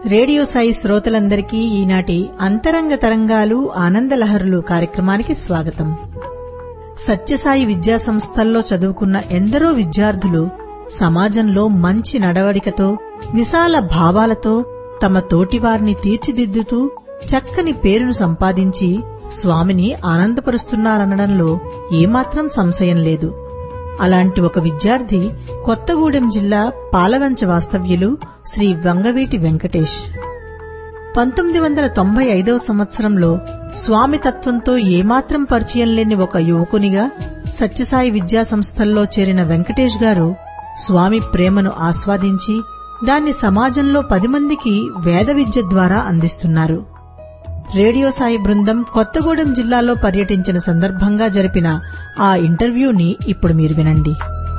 radio Sai శ్రోతలందరికీ ఈనాటి అంతరంగ తరంగాలు ఆనందలహరులు కార్యక్రమానికి స్వాగతం సత్యసాయి విద్యా సంస్థల్లో చదువుకున్న ఎందరో విద్యార్థులు సమాజంలో మంచి నడవడికతో విశాల భావాలతో తమ తోటివారిని తీర్చిదిద్దుతూ చక్కని పేరును సంపాదించి స్వామిని ఆనందపరుస్తున్నారనడంలో ఏమాత్రం సంశయం లేదు అలాంటి ఒక విద్యార్థి కొత్తగూడెం జిల్లా పాలవంచ వాస్తవ్యులు శ్రీ వంగవీటి వెంకటేష్ పంతొమ్మిది వందల తొంభై ఐదవ సంవత్సరంలో స్వామి తత్వంతో ఏమాత్రం పరిచయం లేని ఒక యువకునిగా సత్యసాయి విద్యా సంస్థల్లో చేరిన వెంకటేష్ గారు స్వామి ప్రేమను ఆస్వాదించి దాన్ని సమాజంలో పది మందికి వేద విద్య ద్వారా అందిస్తున్నారు రేడియో సాయి బృందం కొత్తగూడెం జిల్లాలో పర్యటించిన సందర్భంగా జరిపిన ఆ ఇంటర్వ్యూని ఇప్పుడు మీరు వినండి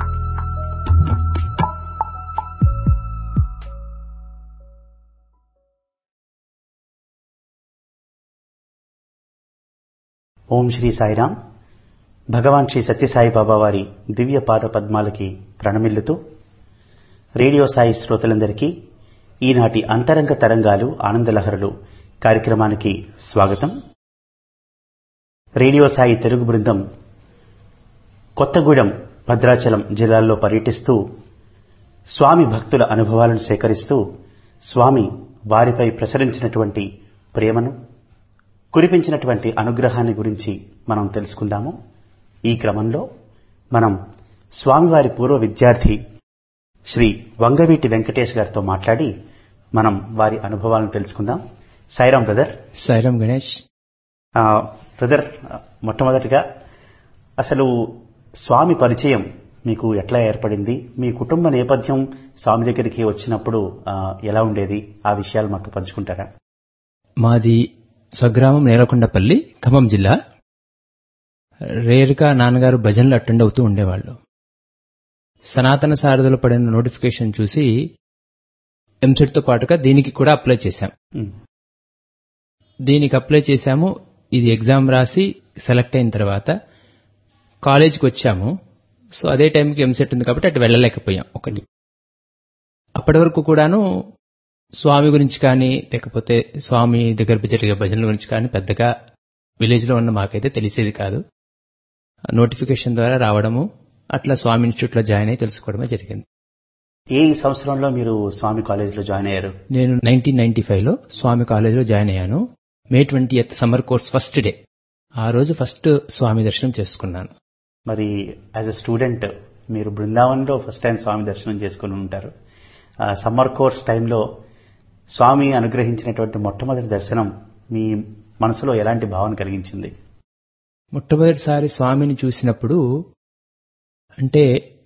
ఓం శ్రీ సాయిరాం భగవాన్ శ్రీ సత్యసాయి బాబా వారి దివ్య పాద పద్మాలకి ప్రణమిల్లుతూ రేడియో సాయి శ్రోతలందరికీ ఈనాటి అంతరంగ తరంగాలు ఆనందలహరులు కార్యక్రమానికి స్వాగతం రేడియో సాయి తెలుగు బృందం కొత్తగూడెం భద్రాచలం జిల్లాల్లో పర్యటిస్తూ స్వామి భక్తుల అనుభవాలను సేకరిస్తూ స్వామి వారిపై ప్రసరించినటువంటి ప్రేమను కురిపించినటువంటి అనుగ్రహాన్ని గురించి మనం తెలుసుకుందాము ఈ క్రమంలో మనం స్వామివారి పూర్వ విద్యార్థి శ్రీ వంగవీటి వెంకటేష్ గారితో మాట్లాడి మనం వారి అనుభవాలను తెలుసుకుందాం సాయిరాం బ్రదర్ సాయిరాం గణేష్ ఆ, బ్రదర్ మొట్టమొదటిగా అసలు స్వామి పరిచయం మీకు ఎట్లా ఏర్పడింది మీ కుటుంబ నేపథ్యం స్వామి దగ్గరికి వచ్చినప్పుడు ఆ, ఎలా ఉండేది ఆ విషయాలు మాకు పంచుకుంటారా మాది స్వగ్రామం నేలకొండపల్లి ఖమ్మం జిల్లా రేరుగా నాన్నగారు భజనలు అటెండ్ అవుతూ ఉండేవాళ్ళు సనాతన సారథులు పడిన నోటిఫికేషన్ చూసి ఎంసెట్తో పాటుగా దీనికి కూడా అప్లై చేశాం ఉమ్, దీనికి అప్లై చేశాము ఇది ఎగ్జామ్ రాసి సెలెక్ట్ అయిన తర్వాత కాలేజీకి వచ్చాము సో అదే టైంకి ఎంసెట్ ఉంది కాబట్టి అటు వెళ్ళలేకపోయాం ఒకటి అప్పటి వరకు కూడాను స్వామి గురించి కానీ లేకపోతే స్వామి దగ్గర జరిగే భజనల గురించి కానీ పెద్దగా విలేజ్లో ఉన్న మాకైతే తెలిసేది కాదు నోటిఫికేషన్ ద్వారా రావడము అట్లా స్వామి ఇన్స్టిట్యూట్లో జాయిన్ అయి తెలుసుకోవడమే జరిగింది ఏ సంవత్సరంలో మీరు స్వామి కాలేజీలో జాయిన్ అయ్యారు నేను నైన్టీన్ నైన్టీ ఫైవ్లో స్వామి కాలేజీలో జాయిన్ అయ్యాను May twentieth summer course first day ఆ రోజు ఫస్ట్ స్వామి దర్శనం చేసుకున్నాను మరి యాజ్ అ స్టూడెంట్ మీరు బృందావనంలో ఫస్ట్ టైం స్వామి దర్శనం చేసుకుని ఉంటారు ఆ సమ్మర్ కోర్స్ టైంలో స్వామి అనుగ్రహించినటువంటి మొట్టమొదటి దర్శనం మీ మనసులో ఎలాంటి భావన కలిగించింది మొట్టమొదటిసారి స్వామిని చూసినప్పుడు అంటే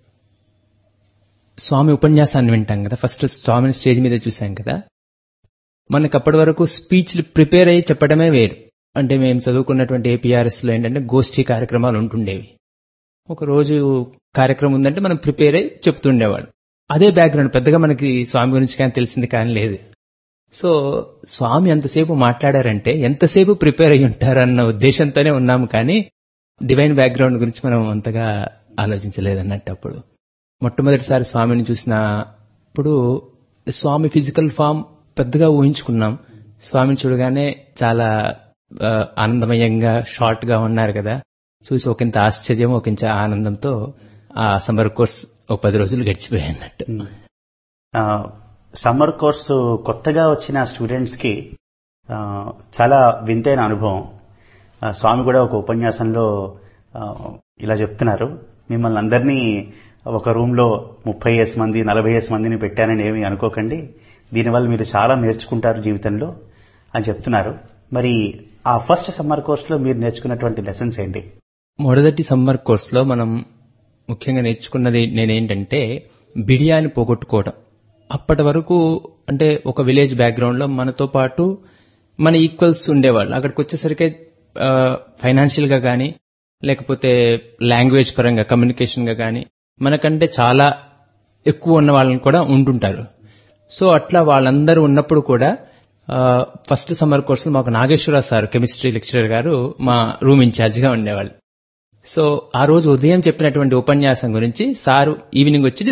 స్వామి ఉపన్యాసాన్ని వింటాం కదా ఫస్ట్ స్వామిని స్టేజ్ మీద చూసాం కదా మనకు అప్పటి వరకు స్పీచ్లు ప్రిపేర్ అయ్యి చెప్పడమే వేరు అంటే మేము చదువుకున్నటువంటి ఏపీఆర్ఎస్ లో ఏంటంటే గోష్ఠీ కార్యక్రమాలు ఉంటుండేవి ఒక రోజు కార్యక్రమం ఉందంటే మనం ప్రిపేర్ అయ్యి చెప్తుండేవాడు అదే బ్యాక్గ్రౌండ్ పెద్దగా మనకి స్వామి గురించి కానీ తెలిసింది కానీ లేదు సో స్వామి అంతసేపు మాట్లాడారంటే ఎంతసేపు ప్రిపేర్ అయ్యి ఉంటారన్న ఉద్దేశంతోనే ఉన్నాము కానీ డివైన్ బ్యాక్గ్రౌండ్ గురించి మనం అంతగా ఆలోచించలేదన్నట్టు అప్పుడు మొట్టమొదటిసారి స్వామిని చూసినప్పుడు స్వామి ఫిజికల్ ఫామ్ పెద్దగా ఊహించుకున్నాం స్వామిని చూడగానే చాలా ఆ, ఆనందమయంగా షార్ట్ గా ఉన్నారు కదా చూసి ఒకంత ఆశ్చర్యం ఒకంత ఆనందంతో ఆ సమ్మర్ కోర్స్ ఒక పది రోజులు గడిచిపోయాయన్నట్టు ఆ, సమ్మర్ కోర్సు కొత్తగా వచ్చిన స్టూడెంట్స్ కి ఆ, చాలా వింతైన అనుభవం ఆ, స్వామి కూడా ఒక ఉపన్యాసంలో ఆ, ఇలా చెప్తున్నారు మిమ్మల్ని అందరినీ ఒక రూమ్ లో ముప్పై ఎస్ మంది నలభై ఎస్ మందిని పెట్టానని ఏమీ అనుకోకండి దీనివల్ల మీరు చాలా నేర్చుకుంటారు జీవితంలో అని చెప్తున్నారు మరి ఆ ఫస్ట్ సమ్మర్ కోర్సులో మీరు నేర్చుకున్నటువంటి లెసన్స్ ఏంటి మొదటి సమ్మర్ కోర్సులో మనం ముఖ్యంగా నేర్చుకున్నది నేనేంటంటే బిడియాని పోగొట్టుకోవడం అప్పటి వరకు అంటే ఒక విలేజ్ బ్యాక్గ్రౌండ్ లో మనతో పాటు మన ఈక్వల్స్ ఉండేవాళ్ళు అక్కడికి వచ్చేసరికి ఫైనాన్షియల్ గా కానీ లేకపోతే లాంగ్వేజ్ పరంగా కమ్యూనికేషన్ గా కానీ మనకంటే చాలా ఎక్కువ ఉన్న వాళ్ళని కూడా ఉంటుంటారు సో అట్లా వాళ్ళందరూ ఉన్నప్పుడు కూడా ఫస్ట్ సమ్మర్ కోర్సులో మాకు నాగేశ్వరరావు సార్ కెమిస్ట్రీ లెక్చరర్ గారు మా రూమ్ ఇన్ఛార్జ్ గా ఉండేవాళ్ళు సో ఆ రోజు ఉదయం చెప్పినటువంటి ఉపన్యాసం గురించి సార్ ఈవినింగ్ వచ్చి